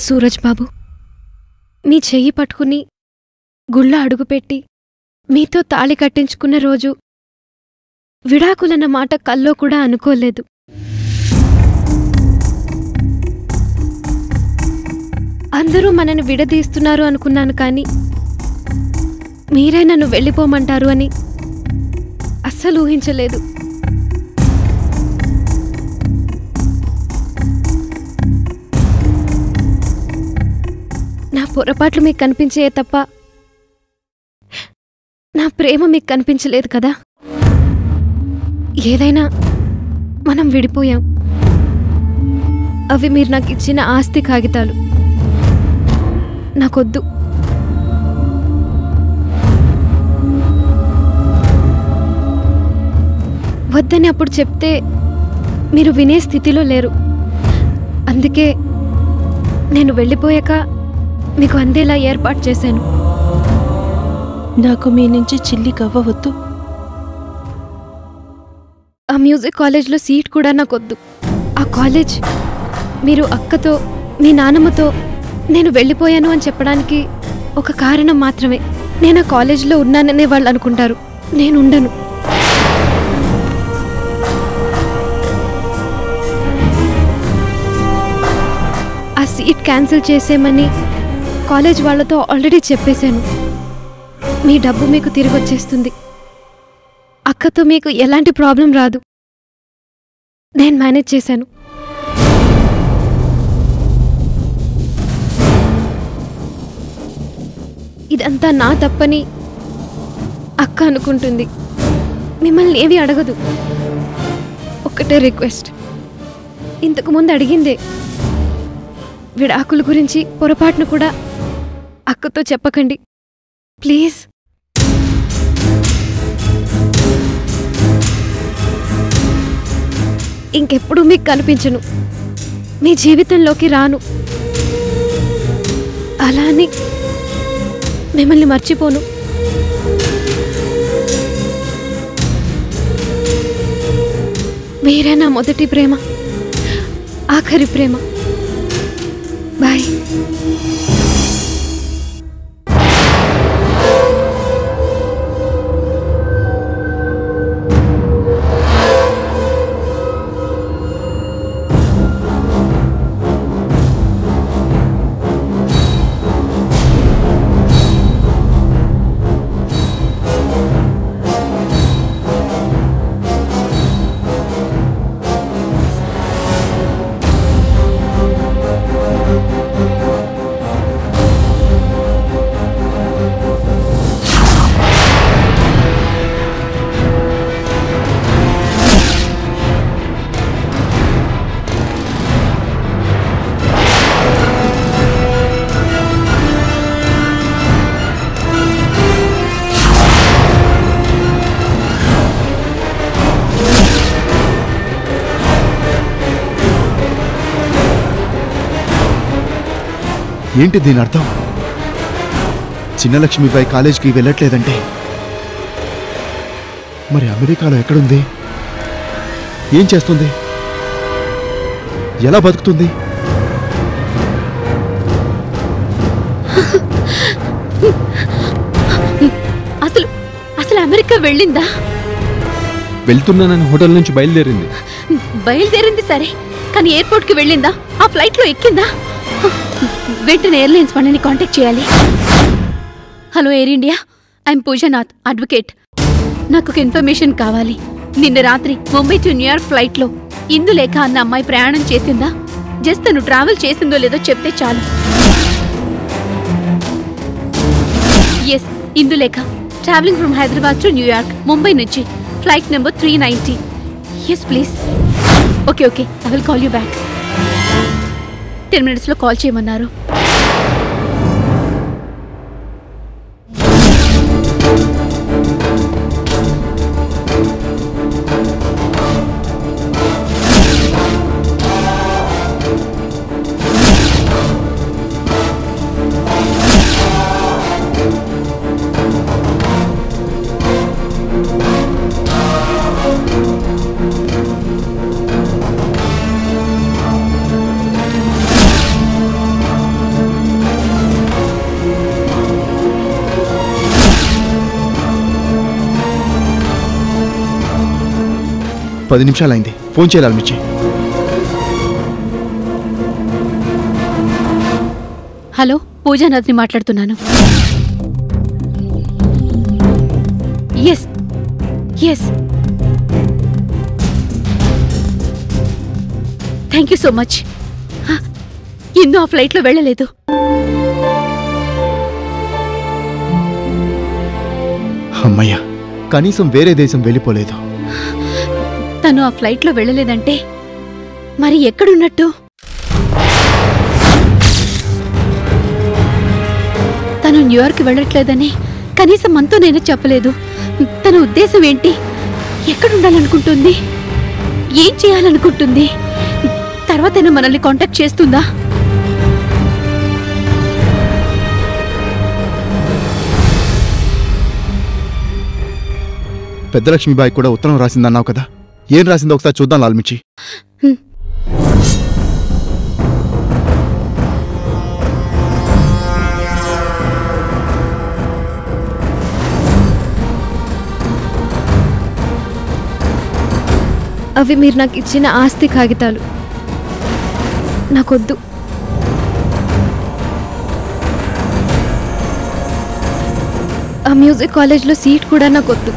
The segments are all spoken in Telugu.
సూరజ్ బాబు మీ చెయ్యి పట్టుకుని గుళ్ళ అడుగుపెట్టి మీతో తాళి కట్టించుకున్న రోజు విడాకులన్న మాట కల్లో కూడా అనుకోలేదు అందరూ మనని విడదీస్తున్నారు అనుకున్నాను కానీ మీరే నన్ను వెళ్ళిపోమంటారు అని అస్సలు ఊహించలేదు నా పొరపాట్లు మీకు కనిపించే తప్ప నా ప్రేమ మీకు కనిపించలేదు కదా ఏదైనా మనం విడిపోయాం అవి మీరు నాకు ఇచ్చిన ఆస్తి కాగితాలు నాకొద్దు వద్దని అప్పుడు చెప్తే మీరు వినే స్థితిలో లేరు అందుకే నేను వెళ్ళిపోయాక మీకు అందేలా ఏర్పాటు చేశాను నాకు మీ నుంచి చిల్లి కవ్వవద్దు ఆ మ్యూజిక్ కాలేజ్లో సీట్ కూడా నాకొద్దు ఆ కాలేజ్ మీరు అక్కతో మీ నానమ్మతో నేను వెళ్ళిపోయాను అని చెప్పడానికి ఒక కారణం మాత్రమే నేను ఆ కాలేజీలో ఉన్నాననే వాళ్ళు అనుకుంటారు నేను ఉండను ఆ సీట్ క్యాన్సిల్ చేసేమని కాలేజ్ వాళ్ళతో ఆల్రెడీ చెప్పేశాను మీ డబ్బు మీకు తిరిగి వచ్చేస్తుంది అక్కతో మీకు ఎలాంటి ప్రాబ్లం రాదు నేను మేనేజ్ చేశాను ఇదంతా నా తప్పని అక్క అనుకుంటుంది మిమ్మల్ని ఏవి అడగదు ఒక్కటే రిక్వెస్ట్ ఇంతకు ముందు అడిగిందే విడాకుల గురించి పొరపాటును కూడా అక్కతో చెప్పకండి ప్లీజ్ ఇంకెప్పుడు మీకు కనిపించను మీ జీవితంలోకి రాను అలా అని మిమ్మల్ని మర్చిపోను మీరే నా మొదటి ప్రేమ ఆఖరి ప్రేమ బాయ్ ఏంటి దీని అర్థం చిన్నలక్ష్మిపై కాలేజీకి వెళ్ళట్లేదంటే మరి అమెరికాలో ఎక్కడుంది ఏం చేస్తుంది ఎలా బతుకుతుంది అసలు అసలు అమెరికా వెళ్ళిందా వెళ్తున్నానని హోటల్ నుంచి బయలుదేరింది బయలుదేరింది సరే కానీ ఎయిర్పోర్ట్కి వెళ్ళిందా ఆ ఫ్లైట్లో ఎక్కిందా వెంటనే ఎయిర్లైన్స్ వాళ్ళని కాంటాక్ట్ చేయాలి hello air India I'm Poojanath advocate నాకు ఒక ఇన్ఫర్మేషన్ కావాలి నిన్న రాత్రి ముంబై టు న్యూయార్క్ ఫ్లైట్లో ఇందులేఖ అన్న అమ్మాయి ప్రయాణం చేసిందా జస్ట్ తను ట్రావెల్ చేసిందో లేదో చెప్తే చాలు yes Indulekha travelling from Hyderabad to New York Mumbai నుంచి flight number three ninety yes please okay okay I will call you back ten మినిట్స్లో కాల్ చేయమన్నారు పది నిమిషాలైంది ఫోన్ చేయాలి మిర్చి హలో పూజానాథ్ని మాట్లాడుతున్నాను yes yes thank you so much Indu ఆ ఫ్లైట్లో వెళ్ళలేదు అమ్మయ్యా కనీసం వేరే దేశం వెళ్ళిపోలేదు తను ఆ ఫ్లైట్లో వెళ్ళలేదంటే మరి ఎక్కడున్నట్టు తను న్యూయార్క్ వెళ్ళట్లేదని కనీసం మనతో నేను చెప్పలేదు తన ఉద్దేశం ఏంటి ఎక్కడుండాలనుకుంటుంది ఏం చేయాలనుకుంటుంది తర్వాత మనల్ని కాంటాక్ట్ చేస్తుందా పెద్ద లక్ష్మీబాయి కూడా ఉత్తరం రాసిందన్నావు కదా ఏం రాసిందో ఒకసారి చూద్దాం లాల్మిర్చి అవి మీరు నాకు ఇచ్చిన ఆస్తి కాగితాలు నాకొద్దు ఆ మ్యూజిక్ కాలేజ్లో సీట్ కూడా నాకొద్దు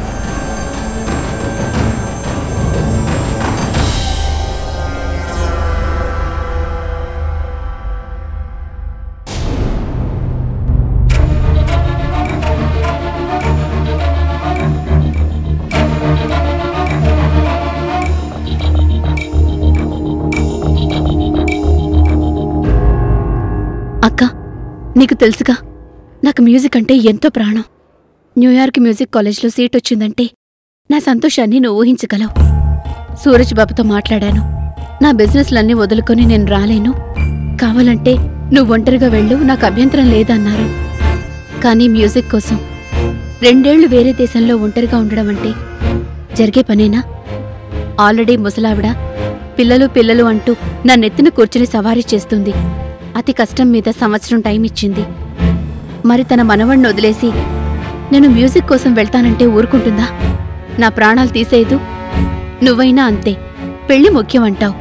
అక్క నీకు తెలుసుగా నాకు మ్యూజిక్ అంటే ఎంతో ప్రాణం న్యూయార్క్ మ్యూజిక్ కాలేజ్లో సీట్ వచ్చిందంటే నా సంతోషాన్ని నువ్వు ఊహించగలవు సూరజ్ బాబుతో మాట్లాడాను నా బిజినెస్లన్నీ వదులుకొని నేను రాలేను కావాలంటే నువ్వు ఒంటరిగా వెళ్ళు నాకు అభ్యంతరం లేదన్నారు కానీ మ్యూజిక్ కోసం రెండేళ్లు వేరే దేశంలో ఒంటరిగా ఉండడం అంటే జరిగే పనేనా ఆల్రెడీ ముసలావిడ పిల్లలు పిల్లలు అంటూ నా నెత్తిన కూర్చుని సవారీ చేస్తుంది అతి కష్టం మీద సంవత్సరం టైం ఇచ్చింది మరి తన మనవణ్ణి వదిలేసి నేను మ్యూజిక్ కోసం వెళ్తానంటే ఊరుకుంటుందా నా ప్రాణాలు తీసేయదు నువ్వైనా అంతే పెళ్లి ముఖ్యం అంటావు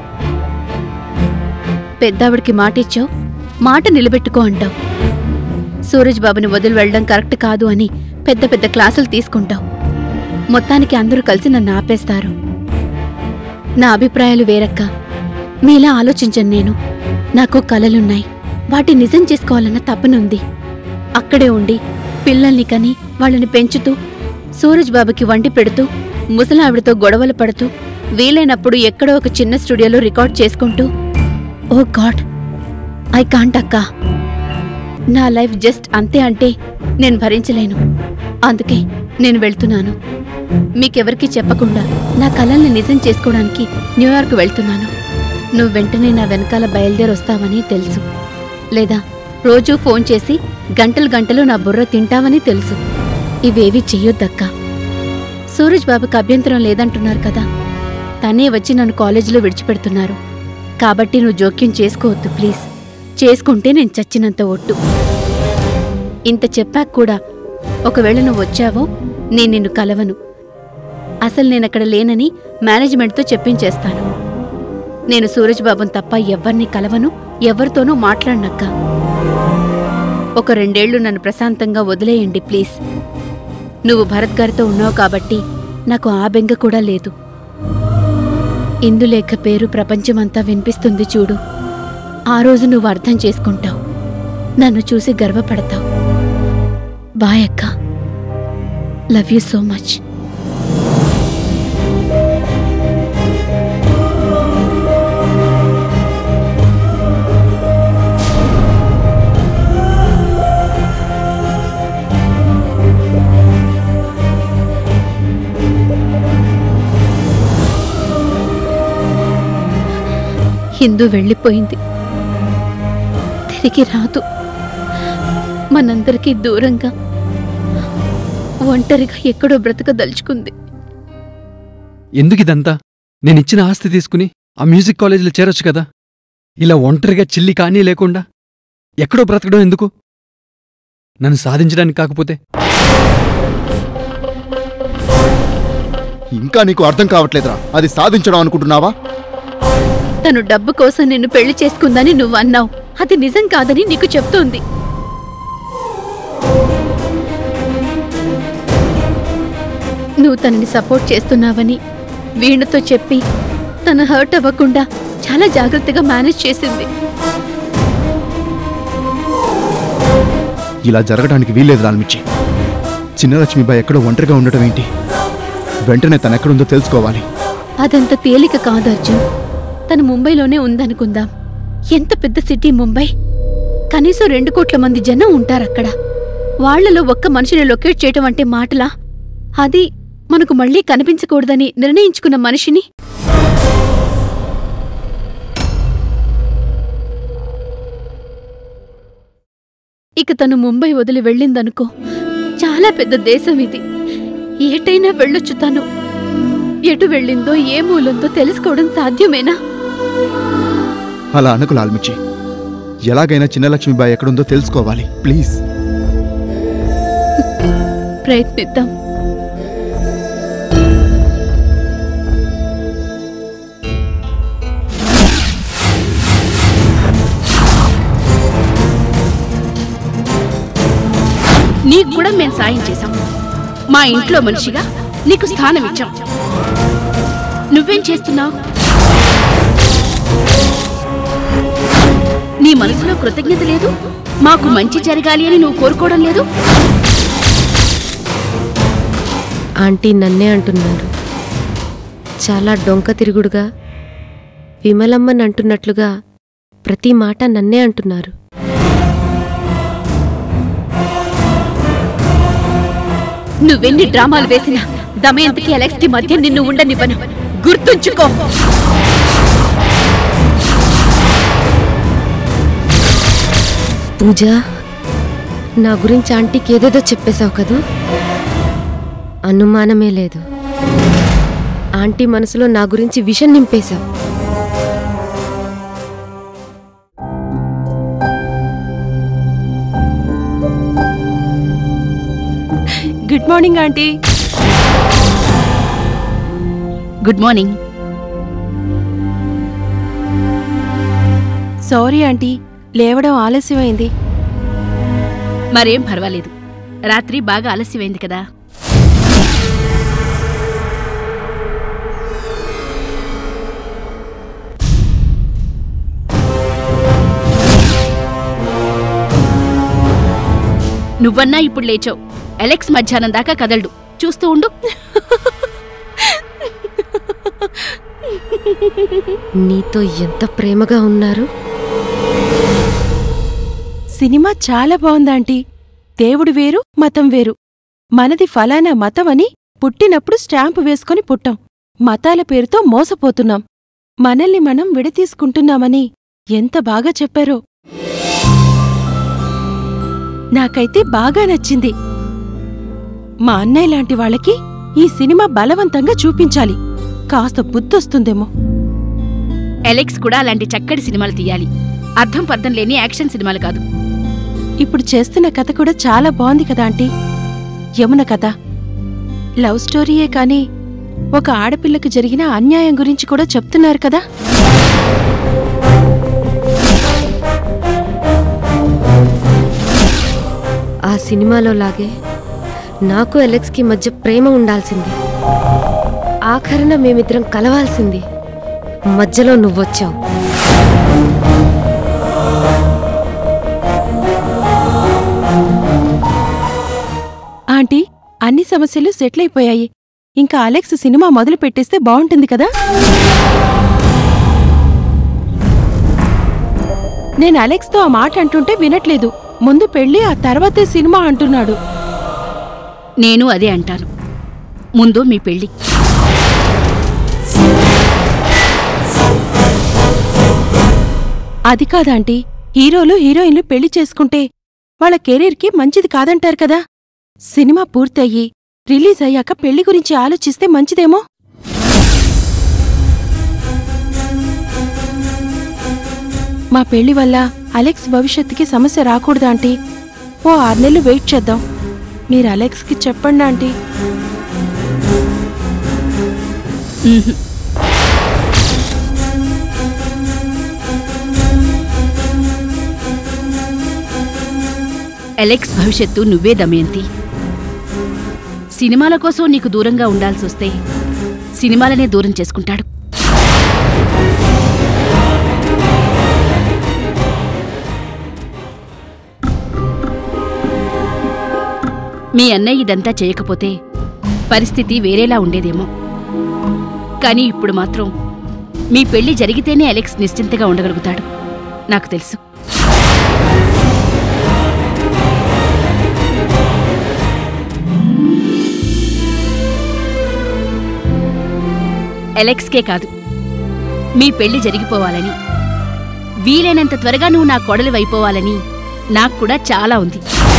పెద్దావిడికి మాటిచ్చావు మాట నిలబెట్టుకో అంటావు సూరజ్ బాబుని వదిలి వెళ్ళడం కరెక్ట్ కాదు అని పెద్ద పెద్ద క్లాసులు తీసుకుంటావు మొత్తానికి అందరూ కలిసి నన్ను ఆపేస్తారు నా అభిప్రాయాలు వేరక్క మీలా ఆలోచించను నేను నాకు కలలున్నాయి వాటి నిజం చేసుకోవాలన్న తపనుంది అక్కడే ఉండి పిల్లల్ని కని వాళ్ళని పెంచుతూ సూరజ్ బాబుకి వండి పెడుతూ ముసలావిడతో గొడవలు పడుతూ వీలైనప్పుడు ఎక్కడో ఒక చిన్న స్టూడియోలో రికార్డ్ చేసుకుంటూ ఓ గాడ్ ఐ కాంట్ అక్కా నా లైఫ్ జస్ట్ అంతే అంటే నేను భరించలేను అందుకే నేను వెళ్తున్నాను మీకెవరికీ చెప్పకుండా నా కలల్ని నిజం చేసుకోవడానికి న్యూయార్క్ వెళ్తున్నాను నువ్వు వెంటనే నా వెనకాల బయలుదేరొస్తావని తెలుసు లేదా రోజూ ఫోన్ చేసి గంటలు గంటలు నా బుర్ర తింటావని తెలుసు ఇవేవి చెయ్యొద్దక్కా సూరజ్ బాబుకి అభ్యంతరం లేదంటున్నారు కదా తనే వచ్చి నన్ను కాలేజీలో విడిచిపెడుతున్నారు కాబట్టి నువ్వు జోక్యం చేసుకోవద్దు ప్లీజ్ చేసుకుంటే నేను చచ్చినంత ఒట్టు ఇంత చెప్పాక కూడా ఒకవేళ నువ్వు వచ్చావో నేను నిన్ను కలవను అసలు నేనక్కడ లేనని మేనేజ్మెంట్తో చెప్పించేస్తాను నేను సూరజ్ బాబుని తప్ప ఎవ్వరిని కలవను ఎవరితోనూ మాట్లాడనక్క ఒక రెండేళ్లు నన్ను ప్రశాంతంగా వదిలేయండి ప్లీజ్ నువ్వు భరత్ గారితో ఉన్నావు కాబట్టి నాకు ఆ బెంగ కూడా లేదు ఇందులేఖ పేరు ప్రపంచమంతా వినిపిస్తుంది చూడు ఆ రోజు నువ్వు అర్థం చేసుకుంటావు నన్ను చూసి గర్వపడతావు బాయ్ అక్క love you so much Hindu వెళ్ళిపోయింది తిరిగి రాదు మనందరికీ దూరంగా ఒంటరిగా ఎక్కడో బ్రతకదలుచుకుంది ఎందుకు ఇదంతా నేనిచ్చిన ఆస్తి తీసుకుని ఆ మ్యూజిక్ కాలేజీలో చేరొచ్చు కదా ఇలా ఒంటరిగా చిల్లి కానీ లేకుండా ఎక్కడో బ్రతకడం ఎందుకు నన్ను సాధించడానికి కాకపోతే ఇంకా నీకు అర్థం కావట్లేదురా అది సాధించడం అనుకుంటున్నావా తను డబ్బు కోసం నిన్ను పెళ్లి చేసుకుందని నువ్వు అన్నావు అది నిజం కాదని నీకు చెప్తోంది నువ్వు తనని సపోర్ట్ చేస్తున్నావని వీణుతో చెప్పి తను హర్ట్ అవ్వకుండా చాలా జాగ్రత్తగా మేనేజ్ చేసింది ఇలా జరగడానికి వీల్లేదు రాల్మిచ్చి చిన్న లక్ష్మీబాయి ఎక్కడో ఒంటరిగా ఉండటం ఏంటి వెంటనే తను ఎక్కడుందో తెలుసుకోవాలి అదంత తేలిక కాదు అర్జున్ తను ముంబైలోనే ఉందనుకుందాం ఎంత పెద్ద సిటీ ముంబై కనీసం రెండు కోట్ల మంది జనం ఉంటారక్కడ వాళ్లలో ఒక్క మనిషిని లొకేట్ చేయటం అంటే మాటలా అది మనకు మళ్ళీ కనిపించకూడదని నిర్ణయించుకున్న మనిషిని ఇక తను ముంబై వదిలి వెళ్ళిందనుకో చాలా పెద్ద దేశం ఇది ఏటైనా వెళ్ళొచ్చు తను ఎటు వెళ్ళిందో ఏ మూలందో తెలుసుకోవడం సాధ్యమేనా అలా అనకు లాల్మిచ్చి ఎలాగైనా చిన్న లక్ష్మీబాయి ఎక్కడుందో తెలుసుకోవాలి ప్లీజ్ ప్రయత్నిద్దాం నీకు కూడా మేము సాయం చేశాం మా ఇంట్లో మనిషిగా నీకు స్థానం ఇచ్చాం నువ్వేం చేస్తున్నావు నీ మనసులో కృతజ్ఞత లేదు మాకు మంచి జరగాలి అని నువ్వు కోరుకోవడం లేదు ఆంటీ నన్నే అంటున్నారు చాలా డొంక తిరుగుడుగా విమలమ్మని అంటున్నట్లుగా ప్రతి మాట నన్నే అంటున్నారు నువ్వెన్ని డ్రామాలు వేసినా దమయంతికి అలెక్స్ కి మధ్య నిన్ను ఉండనివ్వను గుర్తుంచుకో పూజ నా గురించి ఆంటీకి ఏదేదో చెప్పేశావు కదూ అనుమానమే లేదు ఆంటీ మనసులో నా గురించి విషం నింపేశావు good morning aunty good morning sorry aunty లేవడం ఆలస్యమైంది మరేం పర్వాలేదు రాత్రి బాగా ఆలస్యమైంది కదా నువ్వన్నా ఇప్పుడు లేచావు అలెక్స్ మధ్యాహ్నం దాకా కదలడు చూస్తూ ఉండు నీతో ఎంత ప్రేమగా ఉన్నారు సినిమా చాలా బాగుంది ఆంటీ దేవుడు వేరు మతం వేరు మనది ఫలానా మతం అని పుట్టినప్పుడు స్టాంపు వేసుకొని పుట్టాం మతాల పేరుతో మోసపోతున్నాం మనల్ని మనం విడతీసుకుంటున్నామని ఎంత బాగా చెప్పారో నాకైతే బాగా నచ్చింది మా అన్నయ్య లాంటి వాళ్ళకి ఈ సినిమా బలవంతంగా చూపించాలి కాస్త బుద్ధొస్తుందేమో అలెక్స్ కూడా అలాంటి చక్కటి సినిమాలు తీయాలి అర్థం పర్థం లేని యాక్షన్ సినిమాలు కాదు ఇప్పుడు చేస్తున్న కథ కూడా చాలా బాగుంది కదా ఆంటీ యమున కథ లవ్ స్టోరీయే కాని ఒక ఆడపిల్లకి జరిగిన అన్యాయం గురించి కూడా చెప్తున్నారు కదా ఆ సినిమాలో లాగే నాకు అలెక్స్కి మధ్య ప్రేమ ఉండాల్సింది ఆఖరణ మేమిద్దరం కలవాల్సింది మధ్యలో నువ్వొచ్చావు ఆంటీ అన్ని సమస్యలు సెటిల్ అయిపోయాయి ఇంకా అలెక్స్ సినిమా మొదలు పెట్టేస్తే బాగుంటుంది కదా నేను అలెక్స్తో ఆ మాట అంటుంటే వినట్లేదు ముందు పెళ్లి ఆ తర్వాతే సినిమా అంటున్నాడు నేను అదే అంటాను ముందు మీ పెళ్లి అది కాదాంటీ హీరోలు హీరోయిన్లు పెళ్లి చేసుకుంటే వాళ్ళ కెరీర్కి మంచిది కాదంటారు కదా సినిమా పూర్తయ్యి రిలీజ్ అయ్యాక పెళ్లి గురించి ఆలోచిస్తే మంచిదేమో మా పెళ్లి వల్ల అలెక్స్ భవిష్యత్తుకి సమస్య రాకూడదా ఆంటీ ఓ ఆరు నెలలు వెయిట్ చేద్దాం మీరు అలెక్స్కి చెప్పండి ఆంటీ ఉహుం. అలెక్స్ భవిష్యత్తు నువ్వే దమయంతి సినిమాల కోసం నీకు దూరంగా ఉండాల్సి వస్తే సినిమాలనే దూరం చేసుకుంటాడు మీ అన్నయ్య ఇదంతా చేయకపోతే పరిస్థితి వేరేలా ఉండేదేమో కానీ ఇప్పుడు మాత్రం మీ పెళ్లి జరిగితేనే అలెక్స్ నిశ్చింతగా ఉండగలుగుతాడు నాకు తెలుసు అలెక్స్కే కాదు మీ పెళ్లి జరిగిపోవాలని వీలైనంత త్వరగా నువ్వు నా కొడలు వైపోవాలని నాకు కూడా చాలా ఉంది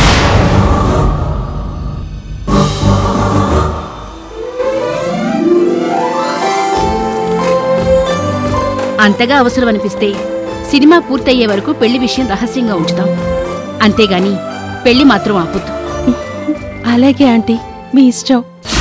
అంతగా అవసరం అనిపిస్తే సినిమా పూర్తయ్యే వరకు పెళ్లి విషయం రహస్యంగా ఉంచుతాం అంతేగాని పెళ్లి మాత్రం ఆపొద్దు అలాగే ఆంటీ మీ ఇష్టం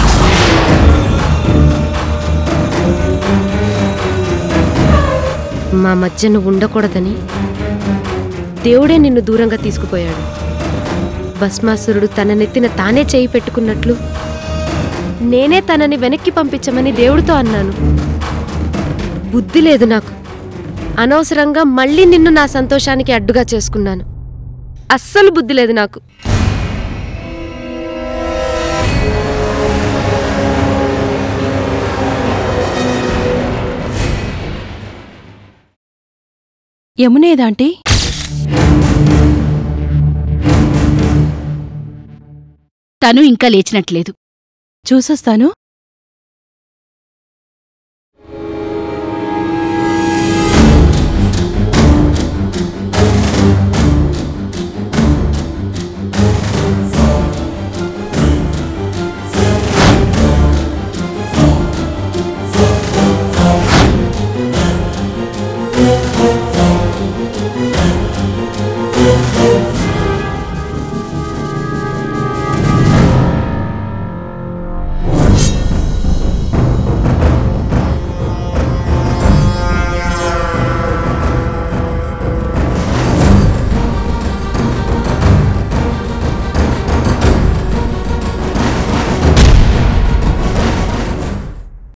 మా మధ్య నువ్వు ఉండకూడదని దేవుడే నిన్ను దూరంగా తీసుకుపోయాడు భస్మాసురుడు తన నెత్తిన తానే చేయి పెట్టుకున్నట్లు నేనే తనని వెనక్కి పంపించమని దేవుడితో అన్నాను బుద్ధి లేదు నాకు అనవసరంగా మళ్ళీ నిన్ను నా సంతోషానికి అడ్డుగా చేసుకున్నాను అస్సలు బుద్ధి లేదు నాకు యమునేదాంటీ తను ఇంకా లేచినట్లేదు చూసొస్తాను